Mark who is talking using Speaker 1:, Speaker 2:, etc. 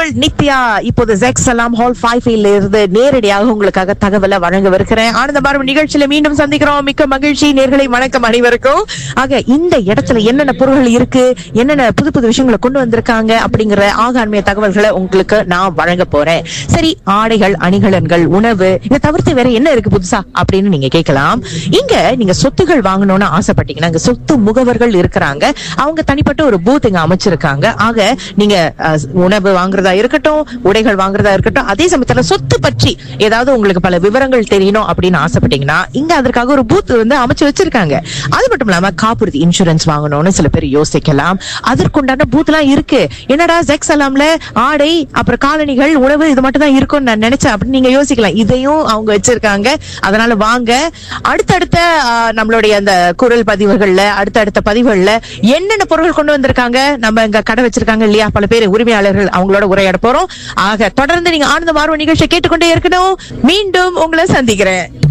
Speaker 1: உங்கள் நித்யா இப்போது ஜெக் சலாம் ஹால் ஃபைவ் இருந்து நேரடியாக உங்களுக்காக தகவலை வழங்கவிருக்கிறேன் ஆனந்த பார்வை நிகழ்ச்சியில மீண்டும் சந்திக்கிறோம் மிக்க மகிழ்ச்சி நேர்களை வணக்கம் அனைவருக்கும் ஆக இந்த இடத்துல என்னென்ன பொருள்கள் இருக்கு என்னென்ன புது புது விஷயங்களை கொண்டு வந்திருக்காங்க அப்படிங்கிற ஆகாண்மைய தகவல்களை உங்களுக்கு நான் வழங்க போறேன் சரி ஆடைகள் அணிகலன்கள் உணவு இதை தவிர்த்து வேற என்ன இருக்கு புதுசா அப்படின்னு நீங்க கேட்கலாம் இங்க நீங்க சொத்துகள் வாங்கணும்னு ஆசைப்பட்டீங்கன்னா இங்க சொத்து முகவர்கள் இருக்கிறாங்க அவங்க தனிப்பட்ட ஒரு பூத் இங்க அமைச்சிருக்காங்க ஆக நீங்க அஹ், உணவு வாங்குறதா இருக்கட்டும் உடைகள் வாங்குறதா இருக்கட்டும் அதே சமயத்துல சொத்து பற்றி ஏதாவது உங்களுக்கு பல விவரங்கள் தெரியணும் அப்படின்னு ஆசைப்பட்டீங்கன்னா இங்க அதற்காக ஒரு பூத் வந்து அமைச்சு வச்சிருக்காங்க அது மட்டும் இல்லாம காப்புறுதி இன்சூரன்ஸ் வாங்கணும்னு சில பேர் யோசிக்கலாம் அதற்குண்டான பூத் எல்லாம் இருக்கு என்னடா ஜெக் சலாம்ல ஆடை அப்புறம் காலணிகள் உணவு இது மட்டும் தான் இருக்கும்னு நான் நினைச்சேன் அப்படின்னு நீங்க யோசிக்கலாம் இதையும் அவங்க வச்சிருக்காங்க அதனால வாங்க அடுத்தடுத்த ஆஹ், நம்மளுடைய அந்த குரல் பதிவுகள்ல அடுத்தடுத்த பதிவுகள்ல என்னென்ன பொருட்கள் கொண்டு வந்திருக்காங்க நம்ம இங்க கடை வச்சிருக்காங்க இல்லையா பல பேர் உரிமையாளர்கள் அவங்களோட உரையாட போறோம் ஆக தொடர்ந்து நீங்க ஆனந்த மார்வ நிகழ்ச்சியை கேட்டுக்கொண்டே இருக்கணும் மீண்டும் உங்களை சந்திக்கிறேன்